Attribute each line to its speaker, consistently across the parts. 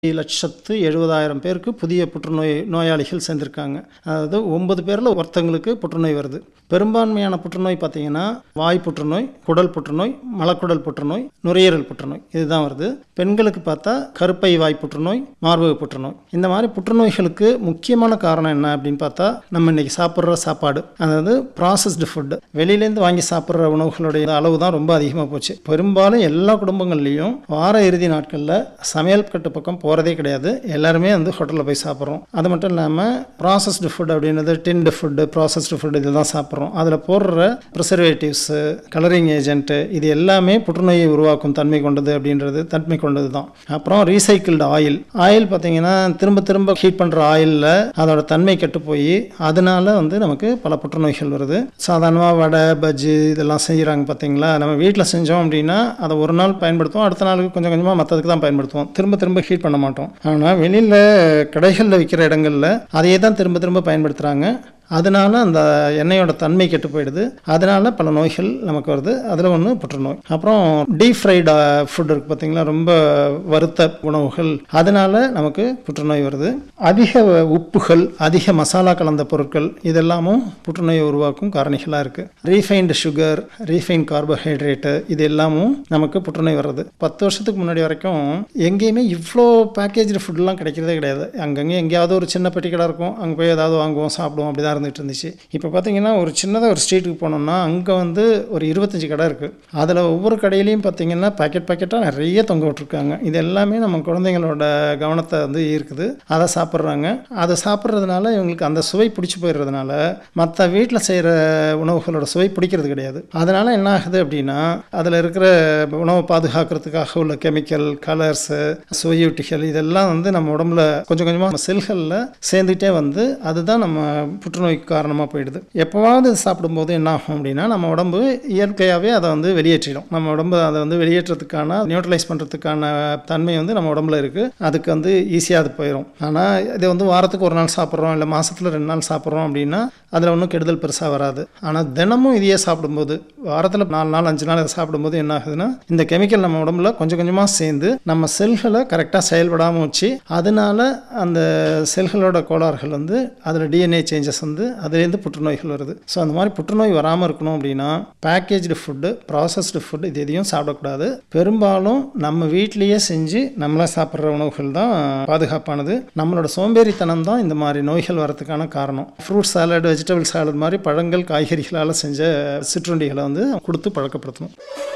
Speaker 1: லட்சத்து எழுபதாயிரம் பேருக்கு புதிய புற்றுநோய் நோயாளிகள் சேர்ந்திருக்காங்க அதாவது ஒன்பது பேரில் ஒருத்தங்களுக்கு புற்றுநோய் வருது பெரும்பான்மையான புற்றுநோய் பார்த்தீங்கன்னா வாய் புற்றுநோய் குடல் புற்றுநோய் மலக்குடல் புற்றுநோய் நுரையீரல் புற்றுநோய் இதுதான் வருது பெண்களுக்கு பார்த்தா கருப்பை வாய் புற்றுநோய் மார்பக புற்றுநோய் இந்த மாதிரி புற்றுநோய்களுக்கு முக்கியமான காரணம் என்ன அப்படின்னு பார்த்தா நம்ம இன்னைக்கு சாப்பிட்ற சாப்பாடு அதாவது ப்ராசஸ்டு ஃபுட்டு வெளியிலேருந்து வாங்கி சாப்பிட்ற உணவுகளுடைய அளவு தான் ரொம்ப அதிகமாக போச்சு பெரும்பாலும் எல்லா குடும்பங்கள்லேயும் வார இறுதி நாட்களில் சமையல் கட்டு பக்கம் போகிறதே கிடையாது எல்லாருமே வந்து ஹோட்டலில் போய் சாப்பிட்றோம் அது மட்டும் இல்லாமல் ப்ராசஸ்டு ஃபுட் அப்படின்றது டின்டு ஃபுட்டு ப்ராசஸ்டு ஃபுட் இதுதான் சாப்பிட்றோம் அதில் போடுற ப்ரிசர்வேட்டிவ்ஸு கலரிங் ஏஜென்ட்டு இது எல்லாமே புற்றுநோயை உருவாக்கும் தன்மை கொண்டது அப்படின்றது தன்மை கொண்டது தான் அப்புறம் ரீசைக்கிள்டு ஆயில் ஆயில் பார்த்தீங்கன்னா திரும்ப திரும்ப ஹீட் பண்ணுற ஆயிலில் அதோட தன்மை கெட்டு போய் அதனால வந்து நமக்கு பல புற்றுநோய்கள் வருது சாதாரணமாக வடை பஜ்ஜி இதெல்லாம் செய்கிறாங்க பார்த்தீங்களா நம்ம வீட்டில் செஞ்சோம் அப்படின்னா அதை ஒரு நாள் பயன்படுத்துவோம் அடுத்த நாளுக்கு கொஞ்சம் கொஞ்சமாக மற்றதுக்கு தான் பயன்படுத்துவோம் திரும்ப திரும்ப ஹீட் பண்ண மாட்டோம் ஆனால் வெளியில் கடைகளில் விற்கிற இடங்களில் அதையே தான் திரும்ப திரும்ப பயன்படுத்துகிறாங்க அதனால அந்த எண்ணெயோட தன்மை கெட்டு போயிடுது அதனால பல நோய்கள் நமக்கு வருது அதில் ஒன்று புற்றுநோய் அப்புறம் டீப் ஃப்ரைடு ஃபுட் இருக்குது பார்த்தீங்களா ரொம்ப வறுத்த உணவுகள் அதனால நமக்கு புற்றுநோய் வருது அதிக உப்புகள் அதிக மசாலா கலந்த பொருட்கள் இதெல்லாமும் புற்றுநோயை உருவாக்கும் காரணிகளாக இருக்குது ரீஃபைன்டு சுகர் ரீஃபைன் கார்போஹைட்ரேட்டு இது எல்லாமும் நமக்கு புற்றுநோய் வர்றது பத்து வருஷத்துக்கு முன்னாடி வரைக்கும் எங்கேயுமே இவ்வளோ பேக்கேஜ்டு ஃபுட்லாம் கிடைக்கிறதே கிடையாது அங்கங்கே எங்கேயாவது ஒரு சின்ன பெட்டி கடை இருக்கும் அங்கே போய் ஏதாவது வாங்குவோம் சாப்பிடுவோம் அப்படி தான் இருந்துகிட்டு இருந்துச்சு இப்போ பார்த்தீங்கன்னா ஒரு சின்னதாக ஒரு ஸ்ட்ரீட்டுக்கு போனோம்னா அங்கே வந்து ஒரு இருபத்தஞ்சி கடை இருக்குது அதில் ஒவ்வொரு கடையிலையும் பார்த்தீங்கன்னா பாக்கெட் பாக்கெட்டாக நிறைய தொங்க விட்ருக்காங்க இது எல்லாமே நம்ம குழந்தைங்களோட கவனத்தை வந்து ஈர்க்குது அதை சாப்பிட்றாங்க அதை சாப்பிட்றதுனால இவங்களுக்கு அந்த சுவை பிடிச்சி போயிடுறதுனால மற்ற வீட்டில் செய்கிற உணவுகளோட சுவை பிடிக்கிறது கிடையாது அதனால் என்ன ஆகுது அப்படின்னா அதில் இருக்கிற உணவை பாதுகாக்கிறதுக்காக உள்ள கெமிக்கல் கலர்ஸு சுவையூட்டிகள் இதெல்லாம் வந்து நம்ம உடம்புல கொஞ்சம் கொஞ்சமாக செல்களில் சேர்ந்துக்கிட்டே வந்து அதுதான் நம்ம புற்றுநோய்க்கு காரணமாக போயிடுது எப்போவாவது சாப்பிடும்போது என்ன ஆகும் அப்படின்னா நம்ம உடம்பு இயற்கையாகவே அதை வந்து வெளியேற்றிடும் நம்ம உடம்பு அதை வந்து வெளியேற்றத்துக்கான நியூட்ரலைஸ் பண்ணுறதுக்கான தன்மை வந்து நம்ம உடம்புல இருக்குது அதுக்கு வந்து ஈஸியாக அது போயிடும் ஆனால் இதை வந்து வாரத்துக்கு ஒரு நாள் சாப்பிட்றோம் இல்லை மாதத்தில் ரெண்டு நாள் சாப்பிட்றோம் அப்படின்னா அதில் ஒன்றும் கெடுதல் பெருசாக வராது ஆனால் தினமும் இதையே சாப்பிடும்போது வாரத்தில் நாலு நாள் அஞ்சு நாள் இதை சாப்பிடும்போது என்ன ஆகுதுன்னா இந்த கெமிக்கல் நம்ம உடம்புல கொஞ்சம் கொஞ்சமாக சேர்ந்து நம்ம செல்களை கரெக்டாக செயல்படாமல் வச்சு அதனால அந்த செல்களோட கோளாறுகள் வந்து அதில் டிஎன்ஏ சேஞ்சஸ் வந்து அதுலேருந்து புற்றுநோய்கள் வருது ஸோ அந்த மாதிரி புற்றுநோய் வராமல் இருக்கணும் அப்படின்னா பேக்கேஜ்டு ஃபுட்டு ப்ராசஸ்டு ஃபுட்டு இது எதையும் சாப்பிடக்கூடாது பெரும்பாலும் நம்ம வீட்லேயே செஞ்சு நம்மளே சாப்பிட்ற உணவுகள் தான் பாதுகாப்பானது நம்மளோட சோம்பேறித்தனம் தான் இந்த மாதிரி நோய்கள் வரதுக்கான காரணம் ஃப்ரூட் சாலட் வெஜிடபிள் சாலட் மாதிரி பழங்கள் காய்கறிகளால் செஞ்ச சிற்றுண்டிகளை வந்து கொடுத்து பழக்கப்படுத்தணும்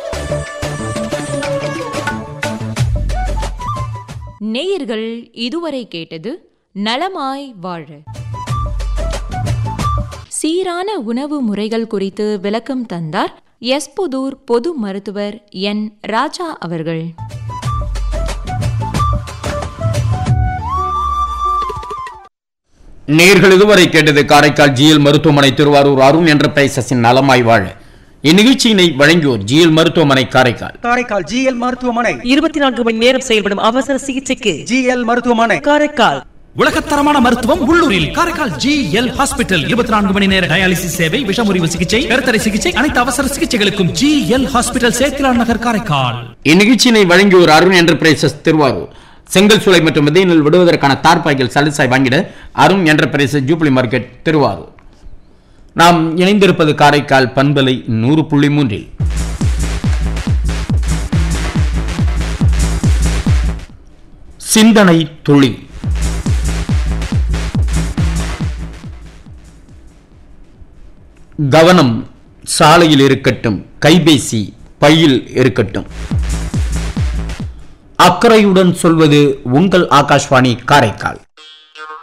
Speaker 2: நேயர்கள் இதுவரை கேட்டது நலமாய் வாழ சீரான உணவு முறைகள் குறித்து விளக்கம் தந்தார் எஸ்புதூர் பொது மருத்துவர் என் ராஜா அவர்கள்
Speaker 3: நேர்கள் இதுவரை கேட்டது காரைக்கால் ஜிஎல் மருத்துவமனை திருவாரூர் அருண் என்டர்பிரைசஸின் நலமாய் வாழ இந்நிகழ்ச்சியினை வழங்கியோர் ஜிஎல் மருத்துவமனை காரைக்கால்
Speaker 4: காரைக்கால் ஜிஎல் மருத்துவமனை
Speaker 5: இருபத்தி நான்கு மணி நேரம் செயல்படும் அவசர சிகிச்சைக்கு
Speaker 4: ஜிஎல் மருத்துவமனை
Speaker 5: காரைக்கால்
Speaker 6: உலகத்தரமான மருத்துவம் உள்ளூரில் காரைக்கால் ஜி எல் ஹாஸ்பிட்டல் இருபத்தி நான்கு மணி நேர டயாலிசிஸ் சேவை விஷமுறிவு சிகிச்சை கருத்தடை சிகிச்சை அனைத்து அவசர சிகிச்சைகளுக்கும் G L hospital Sethilan Nagar Karaikal
Speaker 3: இந்நிகழ்ச்சியினை வழங்கியோர் அருண் என்டர்பிரைசஸ் திருவாரூர் செங்கல் சூளை மற்றும் விதைநெல் விடுவதற்கான தார்பாய்கள் சலுசாய் வாங்கிட Arun enterprises jubilee market Thiruvarur நாம் இணைந்திருப்பது காரைக்கால் பண்பலை நூறு புள்ளி மூன்றில் சிந்தனை துளி கவனம் சாலையில் இருக்கட்டும் கைபேசி பையில் இருக்கட்டும் அக்கறையுடன் சொல்வது உங்கள் ஆகாஷ்வாணி காரைக்கால்